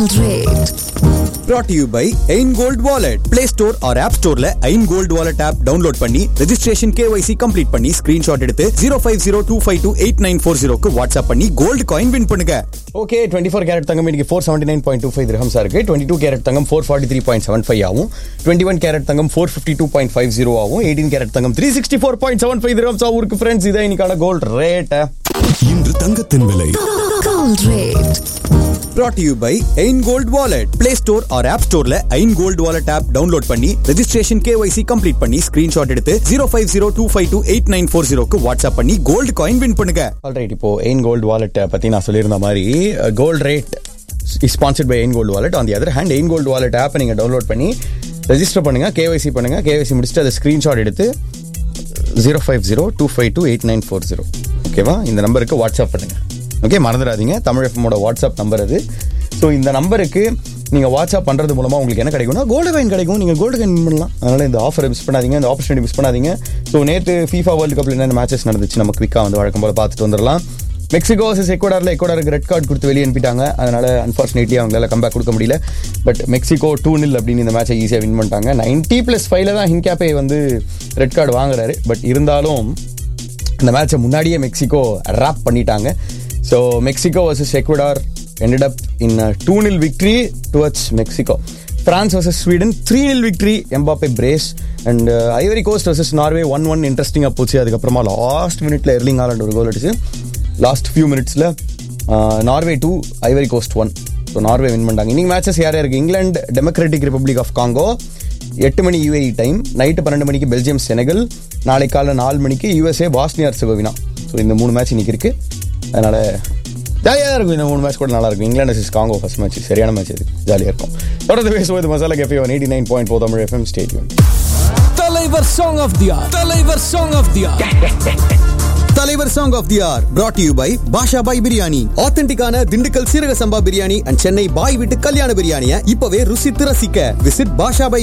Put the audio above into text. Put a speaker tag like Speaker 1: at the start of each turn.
Speaker 1: Gold rate.
Speaker 2: brought to you by Ain Gold Wallet. Play Store or App Storeல Ain Gold Wallet app download பண்ணி registration KYC complete பண்ணி screenshot எடுத்து 05025289409 க்கு WhatsApp பண்ணி gold coin win பண்ணுங்க okay twenty four carat தங்கம் இன்னைக்கு four seventy nine point two five திரஹம்ஸா இருக்கு டுவெண்ட்டி டூ கேரட் தங்கம் four forty three point seven five ஆகும் டுவெண்ட்டி ஒன் கேரட் தங்கம் four fifty two point five zero ஆகும் eighteen carat தங்கம் three sixty four point seven five திரஹம்ஸா ஊருக்கு friends இதான் இன்னைக்கான கோல்ட் ரேட்
Speaker 3: இன்று தங்கத்தின் விலை
Speaker 1: Gold rate.
Speaker 2: brought to you by Ain Gold Wallet. Play Store or App Storeல Ain Gold Wallet app download பண்ணி registration KYC complete பண்ணி screenshot எடுத்து 05025289409 க்கு வாட்ஸ்அப் பண்ணி கோல்டு காயின் வின் பண்ணுங்க ஆல்ரைட் இப்போ Ain Gold Wallet பத்தி நான் சொல்லியிருந்த மாதிரி gold rate is sponsored by Ain gold wallet on the other hand Ain gold wallet ஆப்பை நீங்கள் டவுன்லோட் பண்ணி ரெஜிஸ்டர் பண்ணுங்க கேவைசி பண்ணுங்க கேவைசி முடிச்சுட்டு அதை ஸ்க்ரீன்ஷாட் எடுத்து zero five zero two five two eight nine four zero ஓகேவா இந்த நம்பருக்கு வாட்ஸ்அப் பண்ணுங்க ஓகே மறந்துடாதீங்க தமிழ் எஃப்எம்மோட வாட்ஸ்அப் நம்பர் அது ஸோ இந்த நம்பருக்கு நீங்கள் வாட்ஸ்அப் பண்ணுறது மூலமாக உங்களுக்கு என்ன கிடைக்கும்னா கோல்டு காயின் கிடைக்கும் நீங்கள் கோல்டு காயின் பண்ணலாம் அதனால் இந்த ஆஃபரை மிஸ் பண்ணாதீங்க இந்த ஆப்பர்ச்சுனிட்டி மிஸ் பண்ணாதீங்க ஸோ நேற்று ஃபீஃபா வேர்ல்டு கப்பில் என்னென்ன மேட்சஸ் நடந்துச்சு நம்ம குவிக்காக வந்து வழக்கம் போல் பார்த்துட்டு வந்துடலாம் மெக்சிகோ வர்சஸ் எக்வடாரில் எக்வடாருக்கு ரெட் கார்டு கொடுத்து வெளியே அனுப்பிட்டாங்க அதனால அன்ஃபார்ச்சுனேட்லி அவங்களால கம்பேக் கொடுக்க முடியல பட் மெக்சிகோ டூ நில் அப்படின்னு இந்த மேட்சை ஈஸியாக வின் பண்ணிட்டாங்க நைன்ட்டி ப்ளஸ் ஃபைவ்ல தான் ஹின்கேப்பே வந்து ரெட் கார்டு வாங்குறாரு பட் இருந்தாலும் இந்த மேட்சை முன்னாடியே மெக்சிகோ ரேப் பண்ணிட்டாங்க so Mexico versus Ecuador ended up in a 2 nil victory towards Mexico. France versus Sweden 3 nil victory Mbappe brace and Ivory Coast versus Norway one one இன்ட்ரெஸ்டிங்காக போச்சு அதுக்கப்புறமா last மினிட்ல எர்லிங் ஆலண்ட் ஒரு goal அடிச்சு last few மினிட்ஸில் Norway two Ivory Coast one so Norway win பண்ணிட்டாங்க இன்னைக்கு matches யார் யாருக்கு England Democratic Republic of Congo எட்டு மணி யூஏஇ டைம் நைட்டு பன்னெண்டு மணிக்கு பெல்ஜியம் செனகல் நாளை காலைல நாலு மணிக்கு யூஎஸ்ஏ பாஸ்னியா செகோவினா ஸோ இந்த மூணு மேட்ச் இன்னைக்கு இருக்கு அதனால ஜாலியாக தான் இருக்கும் இந்த மூணு மேட்ச் கூட நல்லா இருக்கும் England versus Congo first match சரியான மேட்ச் இது ஜாலியாக இருக்கும் தொடர்ந்து பேசுவது Masala cafe one eighty nine point four Tamil FM stadium
Speaker 4: Thalaivar song of the year Thalaivar song of the year
Speaker 2: Thalaivar song of the year brought to you by Basha Bhai biryani ஆத்தென்டிக்கான திண்டுக்கல் சீரக சம்பா பிரியாணி அண்ட் சென்னை பாய் வீட்டு கல்யாண பிரியாணியை இப்பவே ருசித்து ரசிக்க விசிட் பாஷா பாய்